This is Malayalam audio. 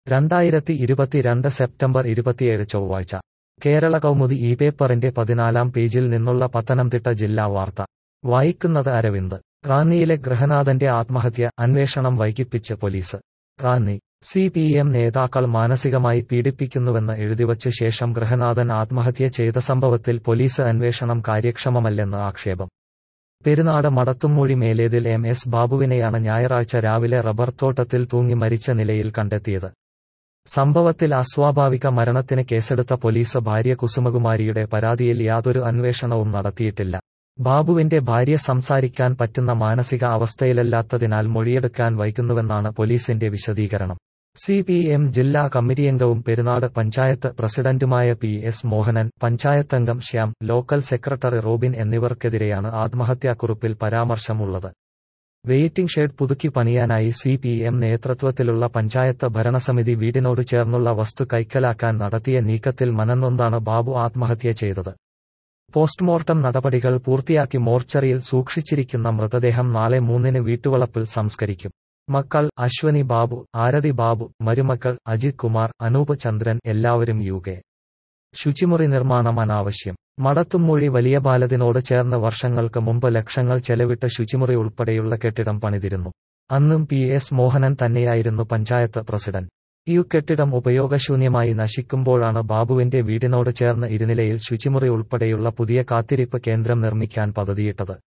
രണ്ടായിരത്തി ഇരുപത്തിരണ്ട് സെപ്റ്റംബർ ഇരുപത്തിയേഴ് ചൊവ്വാഴ്ച കേരള കൗമുദി ഈ പേപ്പറിന്റെ പതിനാലാം പേജിൽ നിന്നുള്ള പത്തനംതിട്ട ജില്ലാ വാർത്ത വായിക്കുന്നത് അരവിന്ദ് റാന്നിയിലെ ഗൃഹനാഥന്റെ ആത്മഹത്യ അന്വേഷണം വൈകിപ്പിച്ച് police Ranni C P M നേതാക്കൾ മാനസികമായി പീഡിപ്പിക്കുന്നുവെന്ന് എഴുതിവച്ച ശേഷം ഗൃഹനാഥൻ ആത്മഹത്യ ചെയ്ത സംഭവത്തിൽ പോലീസ് അന്വേഷണം കാര്യക്ഷമമല്ലെന്ന് ആക്ഷേപം പെരുന്നാട് മടത്തുമൂഴി മേലേതിൽ എം എസ് ബാബുവിനെയാണ് ഞായറാഴ്ച രാവിലെ റബ്ബർ തോട്ടത്തിൽ തൂങ്ങി മരിച്ച നിലയിൽ കണ്ടെത്തിയത് സംഭവത്തിൽ അസ്വാഭാവിക മരണത്തിന് കേസെടുത്ത പോലീസ് ഭാര്യ കുസുമകുമാരിയുടെ പരാതിയിൽ യാതൊരു അന്വേഷണവും നടത്തിയിട്ടില്ല ബാബുവിന്റെ ഭാര്യ സംസാരിക്കാൻ പറ്റുന്ന മാനസിക അവസ്ഥയിലല്ലാത്തതിനാൽ മൊഴിയെടുക്കാൻ വൈകുന്നുവെന്നാണ് പോലീസിന്റെ വിശദീകരണം സി പി എം ജില്ലാ കമ്മിറ്റിയംഗവും പെരുന്നാട് പഞ്ചായത്ത് പ്രസിഡന്റുമായ പി എസ് മോഹനൻ പഞ്ചായത്തംഗം ശ്യാം ലോക്കൽ സെക്രട്ടറി റോബിൻ എന്നിവർക്കെതിരെയാണ് ആത്മഹത്യാക്കുറിപ്പിൽ പരാമർശമുള്ളത് വെയിറ്റിംഗ് ഷെഡ് പുതുക്കി പണിയാനായി സി പി എം നേതൃത്വത്തിലുള്ള പഞ്ചായത്ത് ഭരണസമിതി വീടിനോട് ചേർന്നുള്ള വസ്തു കൈക്കലാക്കാൻ നടത്തിയ നീക്കത്തിൽ മനംനൊന്താണ് ബാബു ആത്മഹത്യ ചെയ്തത് പോസ്റ്റ്മോർട്ടം നടപടികൾ പൂർത്തിയാക്കി മോർച്ചറിയിൽ സൂക്ഷിച്ചിരിക്കുന്ന മൃതദേഹം നാളെ മൂന്നിന് വീട്ടുവളപ്പിൽ സംസ്കരിക്കും മക്കൾ അശ്വനി ബാബു ആരതി ബാബു മരുമക്കൾ അജിത് കുമാർ അനൂപ് ചന്ദ്രൻ എല്ലാവരും യു കെ ശുചിമുറി നിർമ്മാണം അനാവശ്യം മടത്തുമൂഴി വലിയ പാലത്തിനോട് ചേർന്ന് വർഷങ്ങൾക്ക് മുമ്പ് ലക്ഷങ്ങൾ ചെലവിട്ട് ശുചിമുറി ഉൾപ്പെടെയുള്ള കെട്ടിടം പണിതിരുന്നു അന്നും പി എസ് മോഹനൻ തന്നെയായിരുന്നു പഞ്ചായത്ത് പ്രസിഡന്റ് ഈ കെട്ടിടം ഉപയോഗശൂന്യമായി നശിക്കുമ്പോഴാണ് ബാബുവിന്റെ വീടിനോട് ചേർന്ന് ഇരുനിലയിൽ ശുചിമുറി ഉൾപ്പെടെയുള്ള പുതിയ കാത്തിരിപ്പ് കേന്ദ്രം നിർമ്മിക്കാൻ പദ്ധതിയിട്ടത്